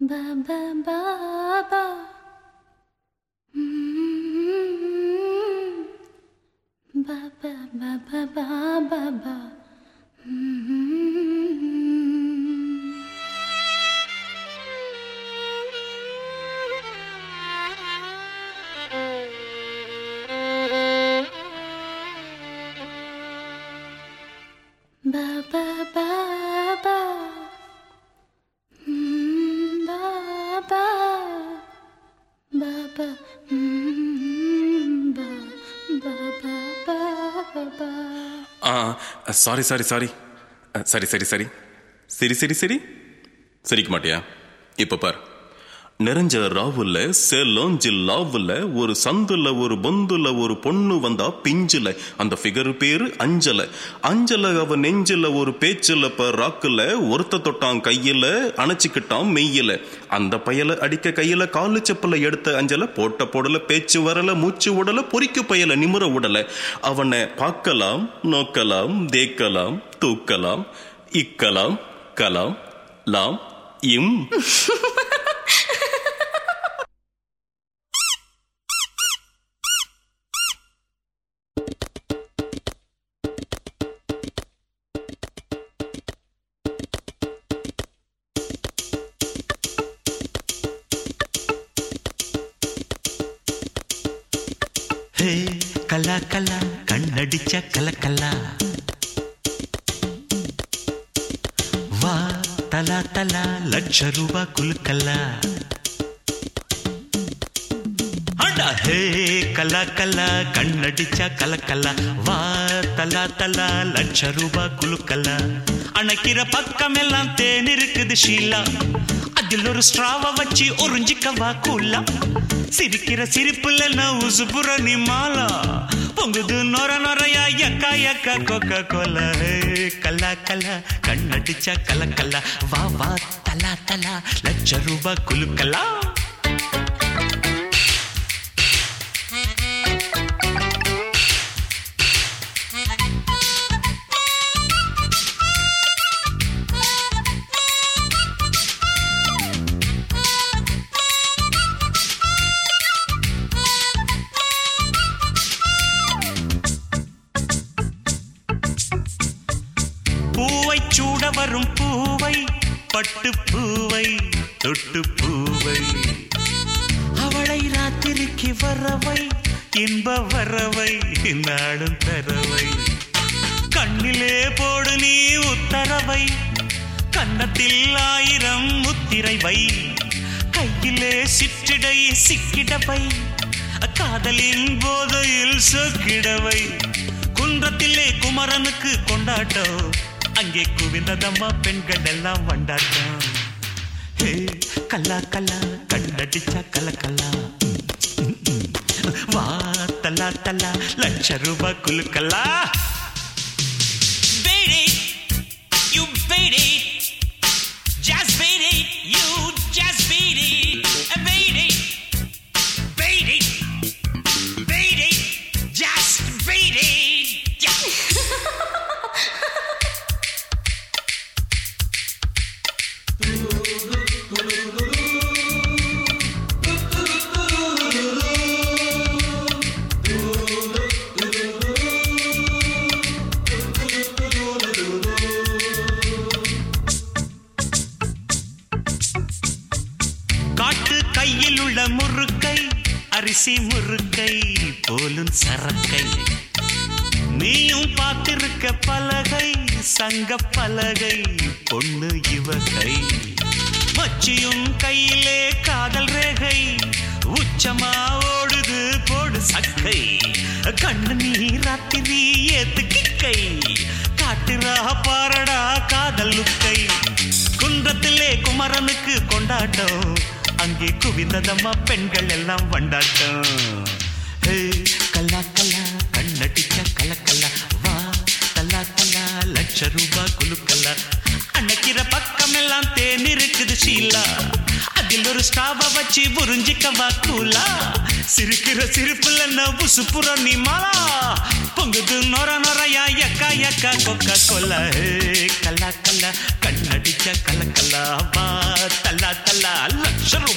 ba ba ba ba. Mm. Ba ba ba ba ba ba ba. Mm. Ba ba ba ba. Mm, ba ba. Ba ba. Mm, ba ba ba ba ba ba. ஆ sorry sorry sorry சரி சரி சரி சரி சரி சரி சிரிக்க மாட்டியா இப்ப பார் நிறைஞ்ச ராவுல சேலம் ஜில்லாவுல ஒரு சந்துல ஒரு பொந்துல ஒரு பொண்ணு வந்தா பிஞ்சுல அந்த ஃபிகர் பேரு அஞ்சல அஞ்சல அவ நெஞ்சில ஒரு பேச்சுல ப ராக்குல ஒருத்த தொட்டான் கையில அணைச்சுக்கிட்டான் மெய்யில அந்த பயல அடிக்க கையில காலு செப்பல எடுத்த அஞ்சல போட்ட போடல பேச்சு வரல மூச்சு உடல பொறிக்கு பயல நிமிர உடல அவனை பார்க்கலாம் நோக்கலாம் தேக்கலாம் தூக்கலாம் இக்கலாம் கலாம் லாம் இம் ஹே கலா கலா கண்ணடிச்ச கலக்கலா வா தலா தலா லட்ச ரூபா குலுக்கலா அடா ஹே கலா கலா கண்ணடிச்ச கலக்கலா வா தலா தலா லட்ச ரூபா குலுக்கலா அணைக்கிற பக்கம் எல்லாம் தேன் இருக்குது ஷீலா அதில் ஒரு ஸ்ட்ராவ வச்சு உறிஞ்சிக்கவா கூலா சிரிக்கிற சிரிப்புல நான் உசுபுற நீ மாலா பொங்குது நொர நொறையா எக்கா எக்கா கொக்க கொல கல்லா கல்லா கண்ணடிச்சா கல கல்லா வா வா தலா தலா லட்ச ரூபா குலுக்கலா பூவை சூட வரும் பூவை பட்டு பூவை தொட்டு பூவை அவளை ராத்திரிக்கு வரவை இன்ப வரவை நாடும் தரவை கண்ணிலே போடு நீ உத்தரவை கன்னத்தில் ஆயிரம் முத்திரை வை கையிலே சிற்றிடை சிக்கிடவை காதலின் போதையில் சொக்கிடவை குன்றத்திலே குமரனுக்கு கொண்டாட்டம் அங்கே குவிந்ததம்மா பெண்கள் எல்லாம் வண்டாட்டம் ஹே கல்லா கல்லா கண்ணடிச்சா கல கல்லா வா தலா தலா லட்ச ரூபா குலுக்கலா Beat it, you beat it. Just beat it, you just beat it. Beat it, beat it, beat it, just beat it. Yeah. காட்டு கையில் உள்ள முறுக்கை அரிசி முறுக்கை போலும் சரக்கை நீயும் பார்த்திருக்க பலகை சங்க பலகை பொண்ணு இவகை மச்சியும் கையிலே காதல் ரேகை உச்சமா ஓடுது போடு சக்கை கண்ணு நீ ராத்திரி ஏத்து கிக்கை காட்டுறா பாரடா காதல் லுக்கை குன்றத்திலே குமரனுக்கு கொண்டாட்டம் அங்கே குவிந்ததம்மா பெண்கள் எல்லாம் வண்டாட்டம் ஹே, கல்லா கல்லா கண்ணடிச்ச கலக்கல்லா வா கல்லா கல்லா லட்ச ரூபா குலுக்கல்லா அன்னைக்கிற பக்கம் எல்லாம் தேன் இருக்குது ஷீலா அது பேக்கில் ஒரு ஸ்டாப வச்சு புரிஞ்சிக்கவா கூலா சிரிக்கிற சிரிப்புல நவ்வு சுப்புற நீ மாலா பொங்குது நொர நொறையா எக்கா எக்கா கொக்கா கொல்ல கல்லா கல்லா கண்ணடிச்ச கல கல்லா வா தல்லா தல்லா லட்ச